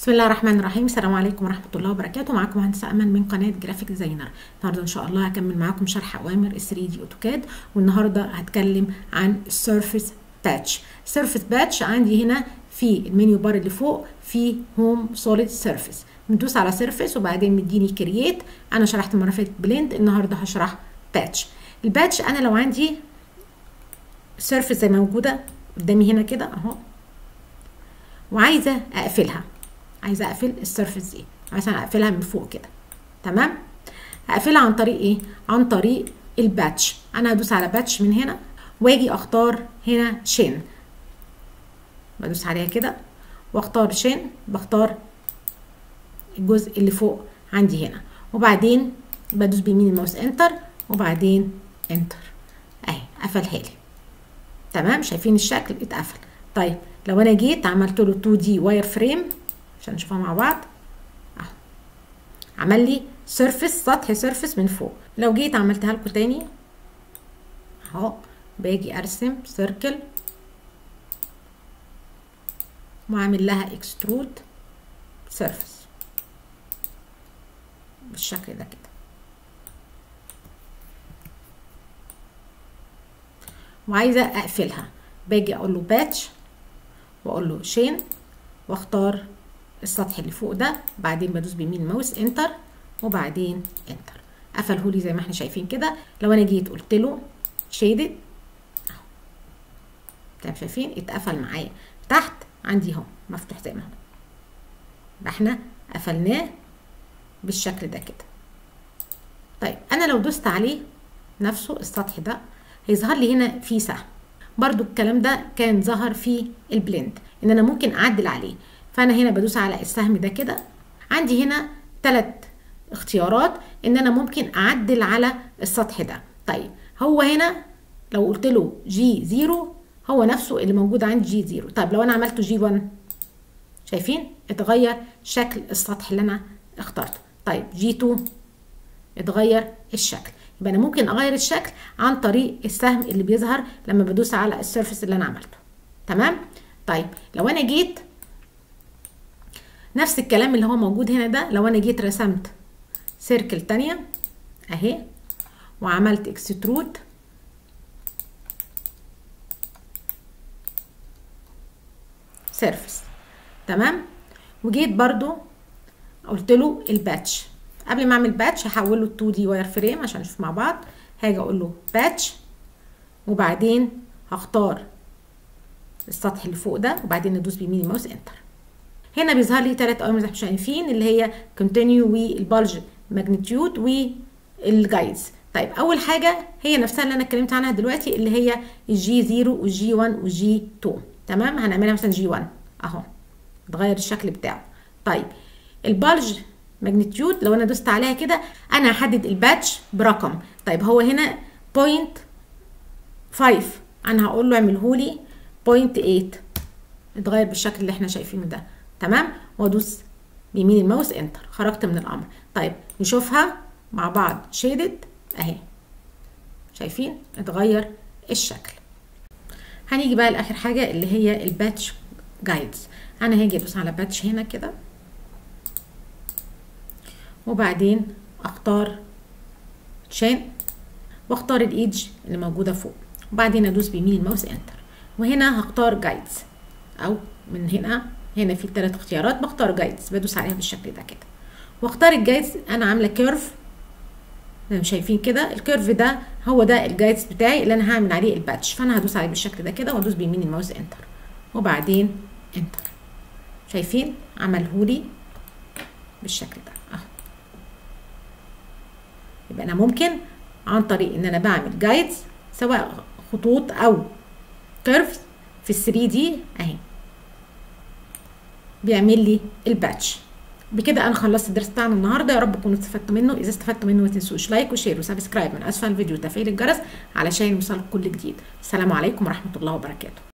بسم الله الرحمن الرحيم السلام عليكم ورحمة الله وبركاته معاكم مهندسة أمل من قناة جرافيك ديزاينر النهاردة إن شاء الله هكمل معاكم شرح أوامر ال 3 دي أوتوكاد والنهاردة هتكلم عن السيرفيس باتش السيرفيس باتش عندي هنا في المنيو بار اللي فوق في هوم سوليد سيرفيس بندوس على سيرفيس وبعدين مديني كرييت أنا شرحت المرة اللي فاتت بليند النهاردة هشرح باتش الباتش أنا لو عندي سيرفيس زي ما موجودة قدامي هنا كده أهو وعايزة أقفلها عايزه اقفل السيرفيس دي عشان اقفلها من فوق كده تمام هقفلها عن طريق ايه عن طريق الباتش انا هدوس على باتش من هنا واجي اختار هنا شين بدوس عليها كده واختار شين بختار الجزء اللي فوق عندي هنا وبعدين بدوس بيمين الماوس انتر وبعدين انتر اهي قفلها لي تمام شايفين الشكل اتقفل طيب لو انا جيت عملت له 2 دي واير فريم عشان نشوفها مع بعض اهو عمل لي سيرفيس سطح سيرفيس من فوق لو جيت عملتها لكم تاني اهو باجي ارسم سيركل واعمل لها اكسترود سيرفيس بالشكل ده كده وعايزه اقفلها باجي اقول له باتش واقول له شين واختار السطح اللي فوق ده بعدين بدوس بيمين الماوس انتر وبعدين انتر قفله لي زي ما احنا شايفين كده لو انا جيت قلت له شيدد اهو طيب شايفين اتقفل معايا تحت عندي اهو مفتوح زي ما هو يبقى احنا قفلناه بالشكل ده كده طيب انا لو دوست عليه نفسه السطح ده هيظهر لي هنا في سهم برضو الكلام ده كان ظهر في البلند ان انا ممكن اعدل عليه فانا هنا بدوس على السهم ده كده عندي هنا ثلاث اختيارات ان انا ممكن اعدل على السطح ده طيب هو هنا لو قلت له جي زيرو هو نفسه اللي موجود عندي جي زيرو طيب لو انا عملته جي 1 شايفين اتغير شكل السطح اللي انا اخترته طيب جي 2 اتغير الشكل يبقى انا ممكن اغير الشكل عن طريق السهم اللي بيظهر لما بدوس على السيرفيس اللي انا عملته تمام طيب لو انا جيت نفس الكلام اللي هو موجود هنا ده لو انا جيت رسمت سيركل تانية اهي وعملت اكسترود سيرفيس تمام وجيت برضو قلت له الباتش قبل ما اعمل باتش هحوله 2 دي واير فريم عشان نشوف مع بعض هاجي اقول له باتش وبعدين هختار السطح اللي فوق ده وبعدين ادوس بيمين الماوس انتر هنا بيظهر لي ثلاث اوامر زي ما شايفين اللي هي كونتينيو والبالج ماجنتيود والجايدز طيب اول حاجه هي نفسها اللي انا اتكلمت عنها دلوقتي اللي هي الجي 0 والجي 1 والجي 2 تمام هنعملها مثلا جي 1 اهو اتغير الشكل بتاعه طيب البالج ماجنتيود لو انا دوست عليها كده انا هحدد الباتش برقم طيب هو هنا بوينت 5 انا هقول له اعمله لي بوينت 8 اتغير بالشكل اللي احنا شايفينه ده تمام وادوس بيمين الماوس انتر خرجت من الامر طيب نشوفها مع بعض شيدد اهي شايفين اتغير الشكل هنيجي بقى لاخر حاجه اللي هي الباتش جايدز انا هاجي ادوس على باتش هنا كده وبعدين اختار تشين واختار الايدج اللي موجوده فوق وبعدين ادوس بيمين الماوس انتر وهنا هختار جايدز او من هنا هنا في ثلاث اختيارات بختار جايدز بدوس عليها بالشكل ده كده واختار الجايدز انا عامله كيرف زي ما شايفين كده الكيرف ده هو ده الجايدز بتاعي اللي انا هعمل عليه الباتش فانا هدوس عليه بالشكل ده كده وادوس بيمين الماوس انتر وبعدين انتر شايفين عملهولي بالشكل ده اهو يبقى انا ممكن عن طريق ان انا بعمل جايدز سواء خطوط او كيرفز في ال 3 دي اهي بيعمل لي الباتش بكده انا خلصت الدرس بتاعنا النهارده يا رب تكونوا استفدتوا منه اذا استفدتوا منه ما تنسوش لايك وشير وسبسكرايب من اسفل الفيديو وتفعيل الجرس علشان يوصلكم كل جديد السلام عليكم ورحمه الله وبركاته